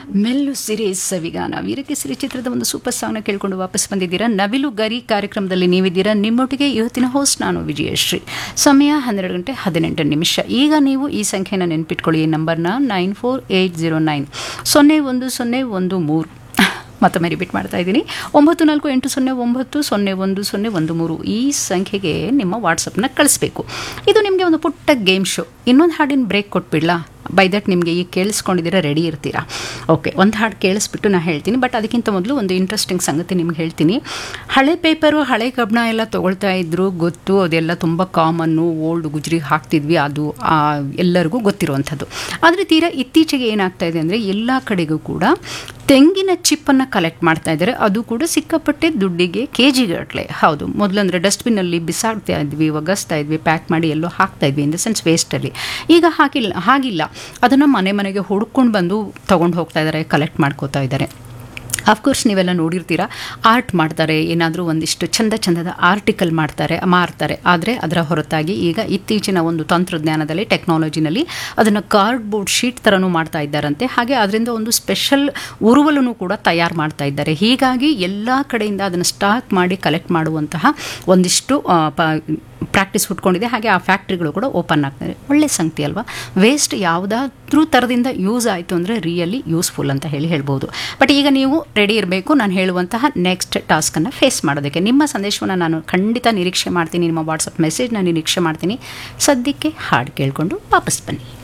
ಮೆಲ್ಲು ಸಿರಿ ಸವಿಗಾನ ವೀರಕೇಸರಿ ಚಿತ್ರದ ಒಂದು ಸೂಪರ್ ಸಾಂಗ್ನ ಕೇಳ್ಕೊಂಡು ವಾಪಸ್ ಬಂದಿದ್ದೀರಾ ನವಿಲು ಗರಿ ಕಾರ್ಯಕ್ರಮದಲ್ಲಿ ನೀವಿದ್ದೀರಾ ನಿಮ್ಮೊಟ್ಟಿಗೆ ಇವತ್ತಿನ ಹೋಸ್ಟ್ ನಾನು ವಿಜಯಶ್ರೀ ಸಮಯ ಹನ್ನೆರಡು ಗಂಟೆ ಹದಿನೆಂಟು ನಿಮಿಷ ಈಗ ನೀವು ಈ ಸಂಖ್ಯೆನ ನೆನ್ಪಿಟ್ಕೊಳ್ಳಿ ಈ ನಂಬರ್ನ nine four eight zero nine ಸೊನ್ನೆ ಒಂದು ಸೊನ್ನೆ ಒಂದು ಮೂರು ಮತ್ತೊಮ್ಮೆ ರಿಪೀಟ್ ಮಾಡ್ತಾ ಇದ್ದೀನಿ ಒಂಬತ್ತು ನಾಲ್ಕು ಎಂಟು ಸೊನ್ನೆ ಒಂಬತ್ತು ಸೊನ್ನೆ ಒಂದು ಸೊನ್ನೆ ಒಂದು ಮೂರು ಈ ಸಂಖ್ಯೆಗೆ ನಿಮ್ಮ ವಾಟ್ಸಪ್ನ ಕಳಿಸ್ಬೇಕು ಇದು ನಿಮಗೆ ಒಂದು ಪುಟ್ಟ ಗೇಮ್ ಶೋ ಇನ್ನೊಂದು ಹಾಡಿನ ಬ್ರೇಕ್ ಕೊಟ್ಬಿಡ್ಲಾ ಬೈ ದಟ್ ನಿಮಗೆ ಈಗ ಕೇಳಿಸ್ಕೊಂಡಿದ್ದೀರಾ ರೆಡಿ ಇರ್ತೀರಾ ಓಕೆ ಒಂದು ಹಾಡು ಕೇಳಿಸ್ಬಿಟ್ಟು ನಾನು ಹೇಳ್ತೀನಿ ಬಟ್ ಅದಕ್ಕಿಂತ ಮೊದಲು ಒಂದು ಇಂಟ್ರೆಸ್ಟಿಂಗ್ ಸಂಗತಿ ನಿಮ್ಗೆ ಹೇಳ್ತೀನಿ ಹಳೆ ಪೇಪರು ಹಳೆ ಕಬ್ಬಣ ಎಲ್ಲ ತೊಗೊಳ್ತಾ ಇದ್ರು ಗೊತ್ತು ಅದೆಲ್ಲ ತುಂಬ ಕಾಮನ್ನು ಓಲ್ಡ್ ಗುಜ್ರಿಗೆ ಹಾಕ್ತಿದ್ವಿ ಅದು ಆ, ಎಲ್ಲರಿಗೂ ಗೊತ್ತಿರುವಂಥದ್ದು ಆದರೆ ತೀರಾ ಇತ್ತೀಚೆಗೆ ಏನಾಗ್ತಾ ಇದೆ ಅಂದರೆ ಎಲ್ಲ ಕಡೆಗೂ ಕೂಡ ತೆಂಗಿನ ಚಿಪ್ಪನ್ನು ಕಲೆಕ್ಟ್ ಮಾಡ್ತಾ ಇದ್ದಾರೆ ಅದು ಕೂಡ ಸಿಕ್ಕಾಪಟ್ಟೆ ದುಡ್ಡಿಗೆ ಕೆ ಜಿಗಟ್ಟಲೆ ಹೌದು ಮೊದಲಂದರೆ ಡಸ್ಟ್ಬಿನ್ನಲ್ಲಿ ಬಿಸಾಡ್ತಾ ಇದ್ವಿ ಒಗಸ್ತಾ ಇದ್ವಿ ಪ್ಯಾಕ್ ಮಾಡಿ ಎಲ್ಲೋ ಹಾಕ್ತಾ ಇದ್ವಿ ಇನ್ ದ ಸೆನ್ಸ್ ವೇಸ್ಟಲ್ಲಿ ಈಗ ಹಾಕಿಲ್ಲ ಹಾಗಿಲ್ಲ ಅದನ್ನು ಮನೆ ಮನೆಗೆ ಹುಡ್ಕೊಂಡು ಬಂದು ತೊಗೊಂಡು ಹೋಗ್ತಾ ಇದ್ದಾರೆ ಕಲೆಕ್ಟ್ ಮಾಡ್ಕೋತಾ ಇದ್ದಾರೆ ಅಫ್ಕೋರ್ಸ್ ನೀವೆಲ್ಲ ನೋಡಿರ್ತೀರ ಆರ್ಟ್ ಮಾಡ್ತಾರೆ ಏನಾದರೂ ಒಂದಿಷ್ಟು ಚಂದ ಚಂದದ ಆರ್ಟಿಕಲ್ ಮಾಡ್ತಾರೆ ಮಾರ್ತಾರೆ ಆದರೆ ಅದರ ಹೊರತಾಗಿ ಈಗ ಇತ್ತೀಚಿನ ಒಂದು ತಂತ್ರಜ್ಞಾನದಲ್ಲಿ ಟೆಕ್ನಾಲಜಿನಲ್ಲಿ ಅದನ್ನು ಕಾರ್ಡ್ಬೋರ್ಡ್ ಶೀಟ್ ಥರನೂ ಮಾಡ್ತಾ ಇದ್ದಾರಂತೆ ಹಾಗೆ ಅದರಿಂದ ಒಂದು ಸ್ಪೆಷಲ್ ಉರುವಲನ್ನು ಕೂಡ ತಯಾರು ಮಾಡ್ತಾ ಇದ್ದಾರೆ ಹೀಗಾಗಿ ಎಲ್ಲ ಕಡೆಯಿಂದ ಅದನ್ನು ಸ್ಟಾಕ್ ಮಾಡಿ ಕಲೆಕ್ಟ್ ಮಾಡುವಂತಹ ಒಂದಿಷ್ಟು ಆ, ಪ ಪ್ರಾಕ್ಟೀಸ್ ಹುಟ್ಕೊಂಡಿದೆ ಹಾಗೆ ಆ ಫ್ಯಾಕ್ಟ್ರಿಗಳು ಕೂಡ ಓಪನ್ ಆಗ್ತದೆ ಒಳ್ಳೆ ಸಂಗತಿ ಅಲ್ವಾ ವೇಸ್ಟ್ ಯಾವುದಾದ್ರೂ ಥರದಿಂದ ಯೂಸ್ ಆಯಿತು ಅಂದರೆ ರಿಯಲಿ ಯೂಸ್ಫುಲ್ ಅಂತ ಹೇಳಿ ಹೇಳ್ಬೋದು ಬಟ್ ಈಗ ನೀವು ರೆಡಿ ಇರಬೇಕು ನಾನು ಹೇಳುವಂತಹ ನೆಕ್ಸ್ಟ್ ಟಾಸ್ಕನ್ನು ಫೇಸ್ ಮಾಡೋದಕ್ಕೆ ನಿಮ್ಮ ಸಂದೇಶವನ್ನು ನಾನು ಖಂಡಿತ ನಿರೀಕ್ಷೆ ಮಾಡ್ತೀನಿ ನಿಮ್ಮ ವಾಟ್ಸಪ್ ಮೆಸೇಜ್ನ ನಿರೀಕ್ಷೆ ಮಾಡ್ತೀನಿ ಸದ್ಯಕ್ಕೆ ಹಾಡು ಕೇಳಿಕೊಂಡು ವಾಪಸ್ ಬನ್ನಿ